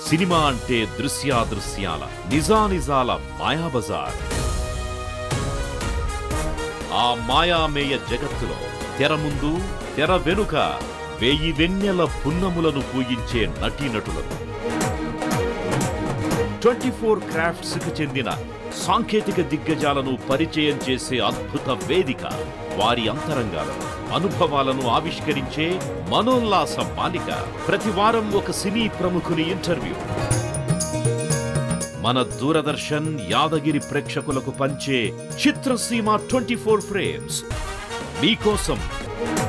cinema అంటే దృశ్యాదృశ్యాల నిజానిజాల మాయాబజార్ ఆ మాయామేయ జగత్తులో తెర ముందు తెర వెనుక వెయ్యి వెన్నెల పున్నములను పూయించే నటీనటులను ట్వంటీ ఫోర్ క్రాఫ్ట్స్ కు చెందిన సాంకేతిక దిగ్గజాలను పరిచయం చేసే అద్భుత వేదిక వారి అంతరంగాలను అనుభవాలను ఆవిష్కరించే మనోల్లాస మాలిక ప్రతి వారం ఒక సినీ ప్రముఖుని ఇంటర్వ్యూ మన దూరదర్శన్ యాదగిరి ప్రేక్షకులకు పంచే చిత్రసీమ ట్వంటీ ఫోర్ ఫ్రేమ్స్ మీకోసం